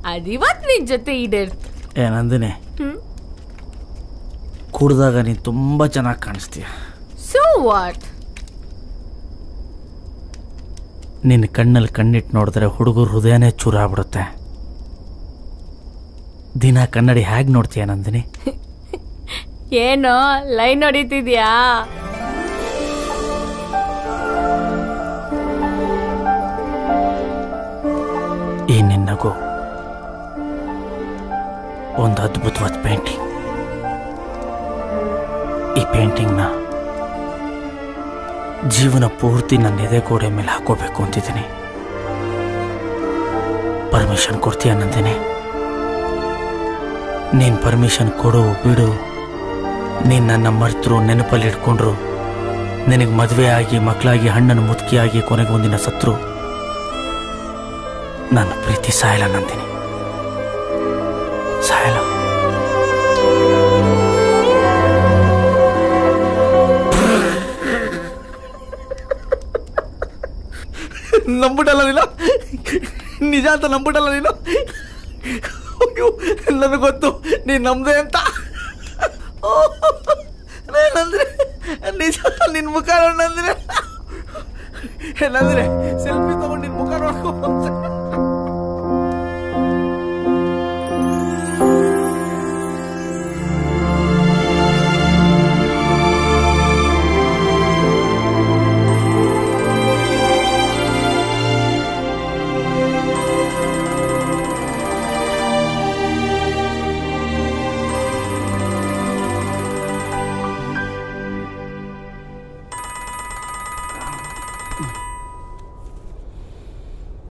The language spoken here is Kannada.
ಅದಿವತ್ ನಿನ್ ಜೊತೆ ಈಡೇರ್ತು ಏ ನಂದಿನಿ ಹ್ಮ್ ಕುಡ್ದಾಗ ನೀನು ತುಂಬ ಚೆನ್ನಾಗಿ ಕಾಣಿಸ್ತೀಯ ಸೊ ವಾಟ್ ನಿನ್ನ ಕಣ್ಣಲ್ಲಿ ಕಣ್ಣಿಟ್ಟು ನೋಡಿದ್ರೆ ಹುಡುಗರ ಹೃದಯನೇ ಚೂರಾಗ್ಬಿಡುತ್ತೆ ದಿನ ಕನ್ನಡಿ ಹೇಗೆ ನೋಡ್ತೀಯ ನಂದಿನಿ ಏನೋ ಲೈನ್ ಹೊಡಿತಿದ್ಯಾ ಈ ನಿನ್ನಗೂ ಒಂದು ಅದ್ಭುತವಾದ ಪೇಂಟಿಂಗ್ ಈ ಪೇಂಟಿಂಗ್ನ ಜೀವನ ಪೂರ್ತಿ ನನ್ನ ಎದೆ ಗೋಡೆ ಮೇಲೆ ಹಾಕೋಬೇಕು ಅಂತಿದ್ದೀನಿ ಪರ್ಮಿಷನ್ ಕೊಡ್ತೀಯ ನಂದಿನಿ ನೀನು ಪರ್ಮಿಷನ್ ಕೊಡು ಬಿಡು ನೀನು ನನ್ನ ಮರ್ತರು ನೆನಪಲ್ಲಿ ಇಟ್ಕೊಂಡ್ರು ನಿನಗೆ ಮದುವೆ ಆಗಿ ಮಕ್ಕಳಾಗಿ ಹಣ್ಣನ್ನು ಮುದುಕಿಯಾಗಿ ಕೊನೆಗೆ ಒಂದಿನ ಸತ್ರು ನನ್ನ ಪ್ರೀತಿ ಸಾಯಲ್ಲ ನಂದಿನಿ ಸಾಯಲ್ಲ ನಂಬಿಟಲ್ಲ ನೀನು ನಿಜ ಅಂತ ನಂಬಿಟಲ್ಲ ನೀನು ಅಯ್ಯೋ ನನಗೆ ಗೊತ್ತು ನೀನು ನಮ್ದೆ ಅಂತ ನಂದ್ರೆ ನಿಜ ನಿನ್ನ ಮುಖ ನೋಡ್ ನಂದ್ರೆ ನಂದ್ರೆ ಸೆಲ್ಫಿ ತಗೊಂಡು ನಿನ್ನ ಮುಖ ನೋಡ್ಕೊ